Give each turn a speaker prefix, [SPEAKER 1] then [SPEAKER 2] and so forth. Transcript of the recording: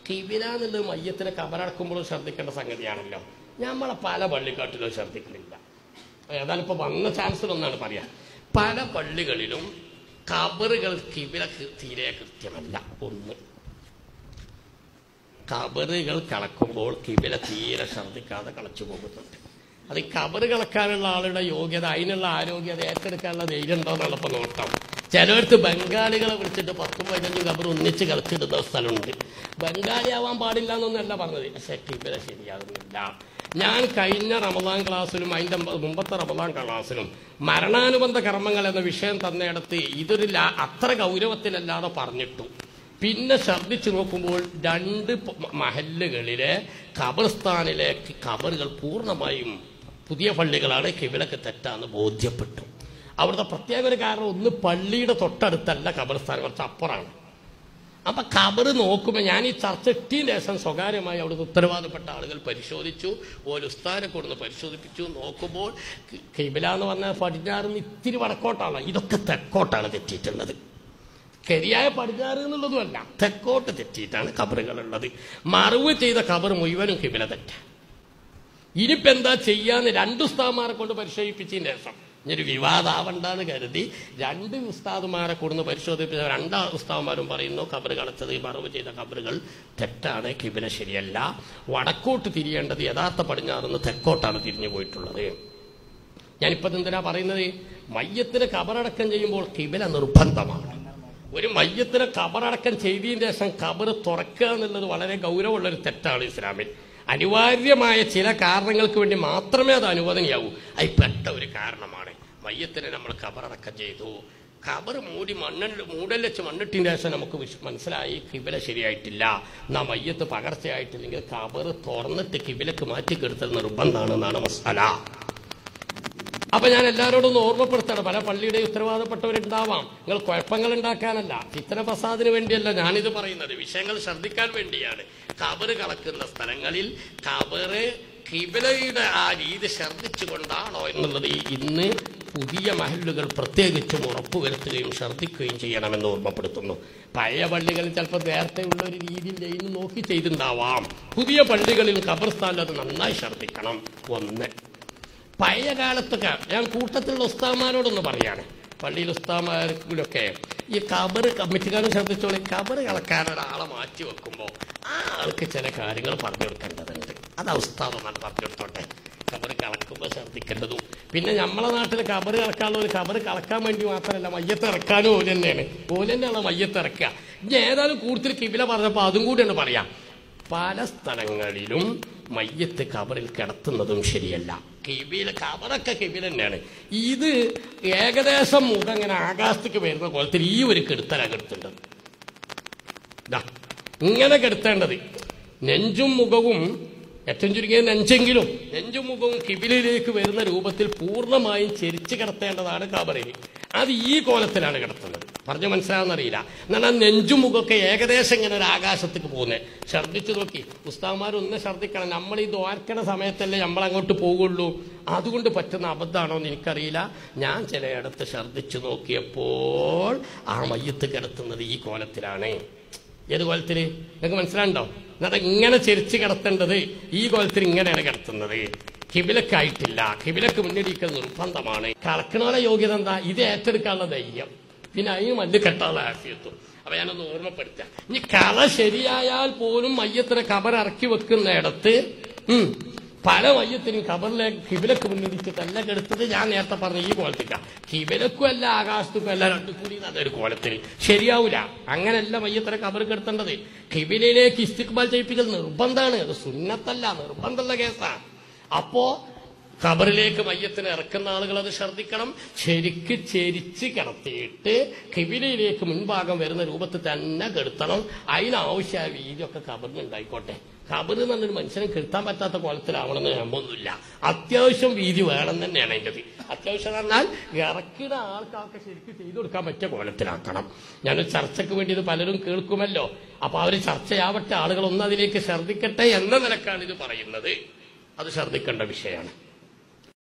[SPEAKER 1] കിബില എന്നുള്ളത് മയ്യത്തിനെ കബറടക്കുമ്പോഴും ശ്രദ്ധിക്കേണ്ട സംഗതിയാണല്ലോ നമ്മളെ പല പള്ളിക്കാട്ടിലും ശ്രദ്ധിക്കുന്നില്ല ഏതായാലും ഇപ്പൊ വന്ന ചാൻസിലൊന്നാണ് പറയാ പല പള്ളികളിലും കബറുകൾ കിബില കൃ- തീരെ കൃത്യമല്ല ഒന്ന് കബറുകൾ കളക്കുമ്പോൾ കിബില തീരെ ശ്രദ്ധിക്കാതെ കളച്ചു പോകുന്നുണ്ട് അത് ഈ കബറ് കളക്കാനുള്ള ആളുടെ യോഗ്യത അതിനുള്ള ആരോഗ്യത ഏറ്റെടുക്കാനുള്ള ധൈര്യം ഉണ്ടോ എന്നുള്ള ഇപ്പൊ നോക്കാം ചിലയിടത്ത് ബംഗാളികളെ വിളിച്ചിട്ട് പത്തും പതിനഞ്ചും കബർ ഒന്നിച്ച് കളിച്ചിടുന്ന സ്ഥലമുണ്ട് ബംഗാളി ആവാൻ പാടില്ല എന്നൊന്നല്ല പറഞ്ഞത് പക്ഷെ കിബില ശരിയാകുന്നില്ല ഞാൻ കഴിഞ്ഞ റമദാൻ ക്ലാസ്സിലും അതിന്റെ മുമ്പത്തെ റമദാൻ ക്ലാസ്സിലും മരണാനുബന്ധ കർമ്മങ്ങൾ എന്ന വിഷയം തന്നയിടത്ത് ഇതൊരു ലാ- അത്ര ഗൗരവത്തിലല്ലാതെ പറഞ്ഞിട്ടു പിന്നെ ശ്രദ്ധിച്ചു നോക്കുമ്പോൾ രണ്ട് പ- മഹല്ലുകളിലെ ഖബർസ്ഥാനിലെ ഖബറുകൾ പൂർണ്ണമായും പുതിയ പള്ളികളാണ് കിവിലക്ക് തെറ്റാന്ന് ബോധ്യപ്പെട്ടു അവിടുത്തെ പ്രത്യേക ഒരു കാരണം ഒന്ന് പള്ളിയുടെ തൊട്ടടുത്തല്ല ഖബർസ്ഥാൻ കുറച്ച് അപ്പുറമാണ് അപ്പൊ ഖബർ നോക്കുമ്പോൾ ഞാൻ ഈ ചർച്ച ഇട്ടിയ ശേഷം സ്വകാര്യമായി അവിടുത്തെ ഉത്തരവാദപ്പെട്ട ആളുകൾ പരിശോധിച്ചു ഒരു ഉസ്താനെ കൊടുന്ന് പരിശോധിപ്പിച്ചു നോക്കുമ്പോൾ കി- കിബില എന്ന് പറഞ്ഞാൽ പടിഞ്ഞാറും ഇത്തിരി വടക്കോട്ടാണ് ഇതൊക്കെ തെക്കോട്ടാണ് തെറ്റിയിട്ടുള്ളത് ശരിയായ പടിഞ്ഞാറ് എന്നുള്ളതുമല്ല തെക്കോട്ട് തെറ്റിയിട്ടാണ് ഖബറുകളുള്ളത് മറവ് ചെയ്ത ഖബർ മുഴുവനും കിബില തെറ്റ ഇനിയിപ്പോ എന്താ ചെയ്യാന്ന് രണ്ട് ഉസ്താദ്മാരെ കൊണ്ട് പരിശോധിപ്പിച്ചതിന് ശേഷം ഇനി വിവാദാവണ്ടെന്ന് കരുതി രണ്ട് ഉസ്താദുമാരെ കൊടുന്ന് പരിശോധിപ്പിച്ച രണ്ട് ഉസ്താദ്മാരും പറയുന്നു ഖബർ കളച്ചത് മറവ് ചെയ്ത ഖബറുകൾ തെറ്റാണ് കിബില ശരിയല്ല വടക്കോട്ട് തിരിയേണ്ടത് യഥാർത്ഥ പടിഞ്ഞാറുന്ന് തെക്കോട്ടാണ് തിരിഞ്ഞു പോയിട്ടുള്ളത് ഞാനിപ്പോ എന്തിനാ പറയുന്നത് മയ്യത്തിന് കബറടക്കം ചെയ്യുമ്പോൾ കിബില നിർബന്ധമാണ് ഒരു മയ്യത്തിന് കബറടക്കം ചെയ്തതിന് ശേഷം കബറ് തുറക്കുക എന്നുള്ളത് വളരെ ഗൗരവമുള്ള ഒരു തെറ്റാണ് ഇസ്ലാമിൽ അനിവാര്യമായ ചില കാരണങ്ങൾക്ക് വേണ്ടി മാത്രമേ അത് അനുവദനീയാവൂ അത് പെട്ട ഒരു കാരണമാണ് മയ്യത്തിനെ നമ്മൾ കബറടക്കം ചെയ്തു കബർ മൂടി മണ്ണിൽ മൂടൽ വെച്ച് മണ്ണിട്ടിന് ശേഷം നമുക്ക് വിശ്- മനസ്സിലായി കിബില ശരിയായിട്ടില്ല നാ മയ്യത്ത് പകർച്ചയായിട്ടില്ലെങ്കിൽ കബർ തുറന്നിട്ട് കിബിലക്ക് മാറ്റിക്കെടുത്തൽ നിർബന്ധമാണെന്നാണ് മസാല അപ്പൊ ഞാൻ എല്ലാവരോടും ഒന്ന് ഓർമ്മപ്പെടുത്തണം പല പള്ളിയുടെ ഉത്തരവാദപ്പെട്ടവരുണ്ടാവാം നിങ്ങൾ കുഴപ്പങ്ങൾ ഉണ്ടാക്കാനല്ല ചിത്തന പ്രസാദിന് വേണ്ടിയല്ല ഞാനിത് പറയുന്നത് വിഷയങ്ങൾ ശ്രദ്ധിക്കാൻ വേണ്ടിയാണ് കബറ് കളക്കുന്ന സ്ഥലങ്ങളിൽ കബറ് കിബിലയുടെ ആ രീതി ശ്രദ്ധിച്ചുകൊണ്ടാണോ എന്നുള്ളത് ഈ ഇന്ന് പുതിയ മഹല്ലുകൾ പ്രത്യേകിച്ചും ഉറപ്പുവരുത്തുകയും ശ്രദ്ധിക്കുകയും ചെയ്യണമെന്ന് ഓർമ്മപ്പെടുത്തുന്നു പഴയ പള്ളികളിൽ ചിലപ്പോൾ നേരത്തെ ഉള്ള ഒരു രീതിയിൽ ലൈന് നോക്കി ചെയ്തിട്ടുണ്ടാവാം പുതിയ പള്ളികളിൽ ഖബർസ്ഥാനിൽ അത് നന്നായി ശ്രദ്ധിക്കണം ഒന്ന് പഴയ കാലത്തൊക്കെ ഞാൻ കൂട്ടത്തിലുള്ള ഉസ്താമാരോടൊന്ന് പറയാണ് പള്ളിയിൽ ഉസ്താമാർക്കൊക്കെ ഈ കബറ് കമ്മിറ്റിക്കാരും ശ്രദ്ധിച്ചോളി കബറ് കളക്കാൻ ഒരാളെ മാറ്റി വെക്കുമ്പോൾ ആ ആൾക്ക് ചില കാര്യങ്ങൾ പറഞ്ഞു കൊടുക്കേണ്ടതുണ്ട് അത് ആ ഉസ്താദന്മാർ പറഞ്ഞു കൊടുത്തോട്ടെ കബറ് കളക്കുമ്പോൾ ശ്രദ്ധിക്കേണ്ടതും പിന്നെ നമ്മളെ നാട്ടിൽ കബറ് കളക്കാനുള്ള ഒരു കബറ് കളക്കാൻ വേണ്ടി മാത്രമല്ല മയ്യത്ത് ഇറക്കാനും ഓല് തന്നെയാണ് ഓല് തന്നെയാണ് മയ്യത്ത് ഇറക്കുക ഇനി ഏതായാലും കൂടുതൽ കിബില പറഞ്ഞപ്പോൾ അതും കൂടിയാണ് പറയാം പല സ്ഥലങ്ങളിലും മയ്യത്ത് കബറിൽ കിടത്തുന്നതും ശരിയല്ല കിബില കബറൊക്കെ കിബിൽ തന്നെയാണ് ഇത് ഏകദേശം മുഖം ഇങ്ങനെ ആകാശത്തേക്ക് വരുന്ന കോലത്തിൽ ഈ ഒരു കെടുത്തലാണ് കെടുത്തേണ്ടത് ദാ, ഇങ്ങനെ കെടുത്തേണ്ടത് നെഞ്ചും മുഖവും ഏറ്റവും ചുരുങ്ങിയ നെഞ്ചെങ്കിലും നെഞ്ചും മുഖവും കിബിലിലേക്ക് വരുന്ന രൂപത്തിൽ പൂർണ്ണമായും ചെരിച്ച് കിടത്തേണ്ടതാണ് കബറിൽ അത് ഈ കോലത്തിലാണ് കിടത്തുന്നത് പറഞ്ഞു മനസ്സിലാവുന്നറിയില്ല എന്നാൽ ആ നെഞ്ചും മുഖമൊക്കെ ഏകദേശം ഇങ്ങനെ ഒരു ആകാശത്തേക്ക് പോകുന്നത് ഛർദ്ദിച്ചു നോക്കി ഉസ്താവന്മാരൊന്ന് ഛർദ്ദിക്കണം നമ്മൾ ഈ ദ്വാരക്കണ സമയത്തല്ലേ നമ്മൾ അങ്ങോട്ട് പോകുള്ളൂ അതുകൊണ്ട് പറ്റുന്ന അബദ്ധമാണോ എന്ന് എനിക്കറിയില്ല ഞാൻ ചിലയിടത്ത് ഛർദ്ദിച്ചു നോക്കിയപ്പോൾ ആ മയ്യത്ത് കിടത്തുന്നത് ഈ കോലത്തിലാണ് ഏത് കോലത്തില് നിങ്ങൾക്ക് മനസ്സിലാണ്ടോ എന്നിട്ട് ഇങ്ങനെ ചെരിച്ച് കിടത്തേണ്ടത് ഈ കോലത്തിൽ ഇങ്ങനെയാണ് കിടത്തുന്നത് കിബിലക്കായിട്ടില്ല കിബിലക്ക് മുന്നടിക്കൽ നിർബന്ധമാണ് കളക്കണോലെ യോഗ്യത എന്താ ഇത് ഏറ്റെടുക്കാനുള്ള ധൈര്യം പിന്നെ അതിന് മല്ല് കെട്ടാനുള്ള ആഫിയത്തും അപ്പൊ ഞാനൊന്ന് ഓർമ്മപ്പെടുത്താം ഇനി കള ശരിയായാൽ പോലും മയ്യത്തിനെ കബർ ഇറക്കി വെക്കുന്നിടത്ത് ഉം, പല മയ്യത്തിനും കബറിലേക്ക് കിബിലക്ക് മുന്നിടിച്ചിട്ടല്ല കെടുത്തത് ഞാൻ നേരത്തെ പറഞ്ഞ ഈ കോലത്തിക്ക കിബിലക്കും അല്ല ആകാശത്തുക്കും അല്ല രണ്ടു കൂടി അതൊരു കോലത്തിൽ ശരിയാവൂല അങ്ങനല്ല മയ്യത്തിനെ കബർ കെടുത്തേണ്ടത് കിബിലയിലേക്ക് ഇസ്തിക്ബാൽ ചെയ്യിപ്പിക്കൽ നിർബന്ധമാണ് അത് സുന്നത്തല്ല നിർബന്ധമുള്ള കേസാണ് അപ്പോ ഖബറിലേക്ക് മയ്യത്തിന് ഇറക്കുന്ന ആളുകൾ അത് ശ്രദ്ധിക്കണം ശരിക്ക് ചെരിച്ച് കിടത്തിയിട്ട് കിബിലയിലേക്ക് മുൻഭാഗം വരുന്ന രൂപത്തിൽ തന്നെ കെടുത്തണം അതിനാവശ്യമായ വീതിയൊക്കെ ഖബറിന് ഉണ്ടായിക്കോട്ടെ ഖബർ എന്നൊരു മനുഷ്യനെ കെടുത്താൻ പറ്റാത്ത കോലത്തിലാവണമെന്ന് നിയമമൊന്നുമില്ല അത്യാവശ്യം വീതി വേണം തന്നെയാണ് അതിൻ്റെ അത്യാവശ്യം എന്ന് പറഞ്ഞാൽ ഇറക്കുന്ന ആൾക്കാർക്ക് ശരിക്കും ചെയ്തു കൊടുക്കാൻ പറ്റിയ കോലത്തിലാക്കണം ഞാനൊരു ചർച്ചയ്ക്ക് വേണ്ടി ഇത് പലരും കേൾക്കുമല്ലോ അപ്പൊ അവർ ചർച്ചയാവട്ടെ ആളുകൾ ഒന്ന് അതിലേക്ക് ശ്രദ്ധിക്കട്ടെ എന്ന നിലക്കാണ് ഇത് പറയുന്നത് അത് ശ്രദ്ധിക്കേണ്ട വിഷയമാണ്